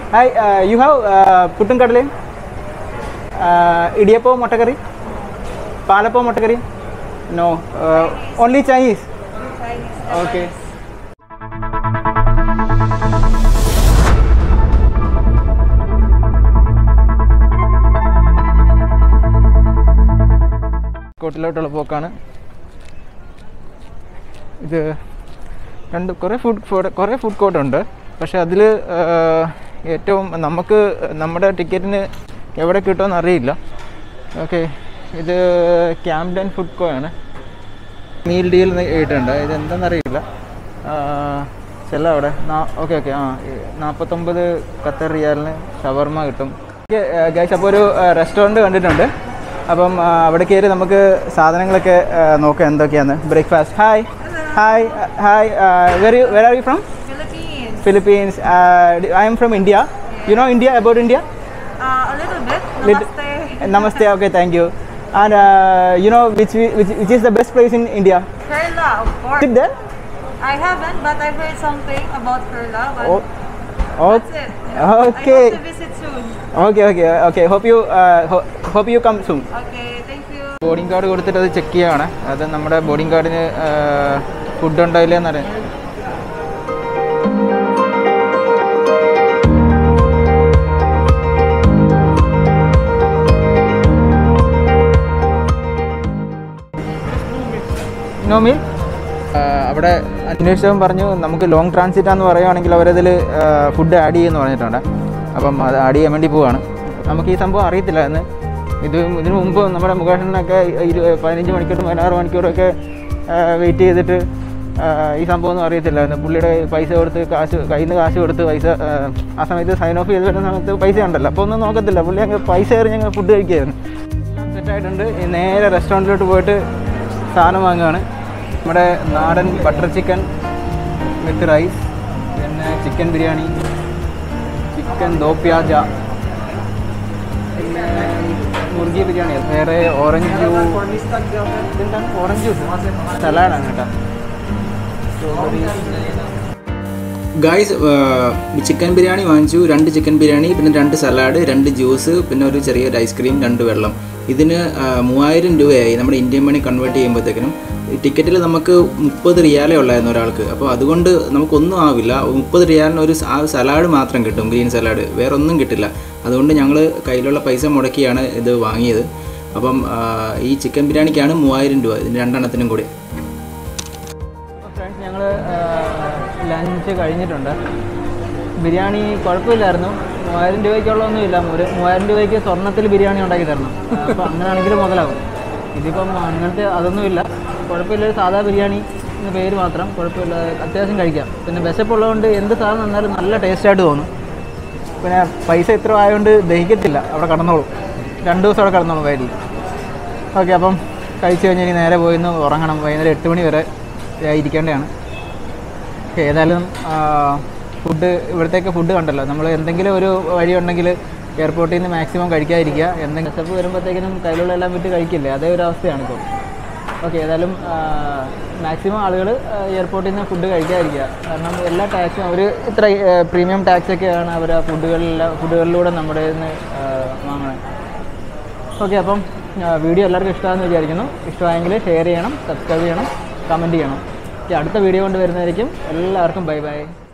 Hi you have പുട്ടും കടലയും ഇടിയപ്പവും മുട്ടക്കറി പാലപ്പവും മുട്ടക്കറി നോ ഓൺലി ചൈനീസ് ഓക്കെ കോട്ടിലോട്ടുള്ള പോക്കാണ് ഇത് രണ്ട് കുറേ ഫുഡ് കുറേ ഫുഡ് കോർട്ട് ഉണ്ട് പക്ഷെ അതിൽ ഏറ്റവും നമുക്ക് നമ്മുടെ ടിക്കറ്റിന് എവിടെ കിട്ടുമെന്ന് അറിയില്ല ഓക്കെ ഇത് ക്യാംപ്ഡൻ ഫുഡ് കോ ആണ് മീൽ ഡീൽ ഇട്ടുണ്ട് ഇത് എന്താണെന്നറിയില്ല ചെല്ല അവിടെ ഓക്കെ ഓക്കെ ആ ഈ നാൽപ്പത്തൊമ്പത് ഖത്തർ റിയാലിന് ഷവർമ കിട്ടും ഗൈസ് അപ്പോൾ ഒരു റെസ്റ്റോറൻറ്റ് കണ്ടിട്ടുണ്ട് അപ്പം ആ, അവിടെ കയറി നമുക്ക് സാധനങ്ങളൊക്കെ ആ, നോക്കാം എന്തൊക്കെയാണ് breakfast hi hi hi where where are you from Philippines. Philippines. Uh, I am from India. You know India about India? Uh, a little bit. Lit- Namaste. Namaste. Okay, thank you. And uh, you know which, which which is the best place in India? Kerala, of course. Is it there? I haven't, but I've heard something about Kerala. But Oh, oh, that's it. I okay. hope to visit soon. okay, okay, okay. Hope you uh, ho- hope you come soon. Okay, thank you. Boarding card കൊടുത്തിട്ട് അത് check ചെയ്യുകയാണ് അത് നമ്മുടെ boarding കാർഡിന് food ഉണ്ടോ ഇല്ലയോ എന്നറിയാം no meal അവിടെ അന്വേഷിച്ചവൻ പറഞ്ഞു നമുക്ക് ലോങ് ട്രാൻസിറ്റ് ആണെന്ന് പറയുവാണെങ്കിൽ അവരതിൽ ഫുഡ് ആഡ് ചെയ്യുമെന്ന് പറഞ്ഞിട്ടുണ്ട് അപ്പം അത് ആഡ് ചെയ്യാൻ വേണ്ടി പോവാണ് നമുക്ക് ഈ സംഭവം അറിയത്തില്ല എന്ന് ഇത് ഇതിനു മുമ്പ് നമ്മുടെ മുഖേഷനൊക്കെ ഇരു പതിനഞ്ച് മണിക്കൂറും പതിനാറ് മണിക്കൂറൊക്കെ വെയിറ്റ് ചെയ്തിട്ട് ആ, ഈ സംഭവമൊന്നും അറിയത്തില്ലായിരുന്നു പുള്ളിയുടെ പൈസ കൊടുത്ത് കാശ് കയ്യിൽ നിന്ന് കാശ് കൊടുത്ത് പൈസ ആ, ആ സമയത്ത് സൈൻ ഓഫ് ചെയ്ത് വരുന്ന സമയത്ത് പൈസ ഉണ്ടല്ലോ അപ്പോൾ ഒന്നും നോക്കത്തില്ല പുള്ളി അങ്ങ് പൈസ കയറി ഞങ്ങൾ ഫുഡ് കഴിക്കുകയായിരുന്നു സെറ്റായിട്ടുണ്ട് ഇനി നേരെ റെസ്റ്റോറൻറ്റിലോട്ട് പോയിട്ട് സാധനം വാങ്ങുകയാണ് നമ്മുടെ നാടൻ ബട്ടർ ചിക്കൻ വിത്ത് റൈസ് പിന്നെ ചിക്കൻ ബിരിയാണി ചിക്കൻ ദോ പ്യാജ പിന്നെ മുർഗി ബിരിയാണി വേറെ ഓറഞ്ച് ഇതെന്താണ് ഓറഞ്ച് ജ്യൂസ് സലാഡാണ് കേട്ടോ ഗായ്സ് ചിക്കൻ ബിരിയാണി വാങ്ങിച്ചു രണ്ട് ചിക്കൻ ബിരിയാണി പിന്നെ രണ്ട് സലാഡ് രണ്ട് ജ്യൂസ് പിന്നെ ഒരു ചെറിയൊരു ഐസ്ക്രീം രണ്ട് വെള്ളം ഇതിന് ആ, മൂവായിരം രൂപയായി നമ്മുടെ ഇന്ത്യൻ മണി കൺവേർട്ട് ചെയ്യുമ്പോഴത്തേക്കിനും ടിക്കറ്റിൽ നമുക്ക് മുപ്പത് റിയാലേ ഉള്ളായിരുന്നു ഒരാൾക്ക് അപ്പോൾ അതുകൊണ്ട് നമുക്കൊന്നും ആവില്ല മുപ്പത് റിയാലിന് ഒരു സ- ആ സലാഡ് മാത്രം കിട്ടും ഗ്രീൻ സലാഡ് വേറെ ഒന്നും കിട്ടില്ല അതുകൊണ്ട് ഞങ്ങൾ കയ്യിലുള്ള പൈസ മുടക്കിയാണ് ഇത് വാങ്ങിയത് അപ്പം ആ, ഈ ചിക്കൻ ബിരിയാണിക്കാണ് മൂവായിരം രൂപ ഇതിന് രണ്ടെണ്ണത്തിനും കൂടി ഫ്രണ്ട്സ് ഞങ്ങൾ ലഞ്ച് കഴിഞ്ഞിട്ടുണ്ട് ബിരിയാണി കുഴപ്പമില്ലായിരുന്നു മൂവായിരം രൂപയ്ക്കുള്ളതൊന്നുമില്ല ഒരു മൂവായിരം രൂപയ്ക്ക് സ്വർണ്ണത്തിൽ ബിരിയാണി ഉണ്ടാക്കി തരണം അപ്പോൾ അങ്ങനെയാണെങ്കിൽ മുതലാവും ഇതിപ്പം അങ്ങനത്തെ അതൊന്നുമില്ല കുഴപ്പമില്ല ഒരു സാധാ ബിരിയാണി എന്ന പേര് മാത്രം കുഴപ്പമില്ല അത്യാവശ്യം കഴിക്കാം പിന്നെ വിശപ്പുള്ളതുകൊണ്ട് എന്ത് സാധനം തന്നാലും നല്ല ടേസ്റ്റായിട്ട് തോന്നും പിന്നെ പൈസ ഇത്ര ആയതുകൊണ്ട് ദഹിക്കത്തില്ല അവിടെ കടന്നോളും രണ്ട് ദിവസം അവിടെ കടന്നോളും വയലിൽ ഓക്കെ അപ്പം കഴിച്ച് കഴിഞ്ഞ് ഇനി നേരെ പോയി ഒന്ന് ഉറങ്ങണം വൈകുന്നേരം എട്ട് മണി വരെ ആ, ഇരിക്കേണ്ടതാണ് ഓക്കെ ഏതായാലും ഫുഡ് ഇവിടത്തേക്ക് ഫുഡ് കണ്ടല്ലോ നമ്മൾ എന്തെങ്കിലും ഒരു വഴി ഉണ്ടെങ്കിൽ എയർപോർട്ടിൽ നിന്ന് മാക്സിമം കഴിക്കാതിരിക്കുക എന്തെങ്കിലും സ്റ്റെപ്പ് വരുമ്പോഴത്തേക്കിനും കയ്യിലുള്ള എല്ലാം വിട്ട് കഴിക്കില്ലേ അതേ ഒരു അവസ്ഥയാണ് ഇപ്പോൾ ഓക്കെ ഏതായാലും മാക്സിമം ആളുകൾ എയർപോർട്ടിൽ നിന്ന് ഫുഡ് കഴിക്കാതിരിക്കുക കാരണം എല്ലാ ടാക്സും അവർ ഇത്ര പ്രീമിയം ടാക്സ് ഒക്കെയാണ് അവർ ആ ഫുഡുകളിലെല്ലാം ഫുഡുകളിലൂടെ നമ്മുടെ നിന്ന് വാങ്ങുന്നത് ഓക്കെ അപ്പം ആ, വീഡിയോ എല്ലാവർക്കും ഇഷ്ടമാണെന്ന് വിചാരിക്കുന്നു ഇഷ്ടമായെങ്കിൽ ഷെയർ ചെയ്യണം സബ്സ്ക്രൈബ് ചെയ്യണം കമൻറ്റ് ചെയ്യണം ഓക്കെ അടുത്ത വീഡിയോ കൊണ്ട് വരുന്നതായിരിക്കും എല്ലാവർക്കും ബൈ ബൈ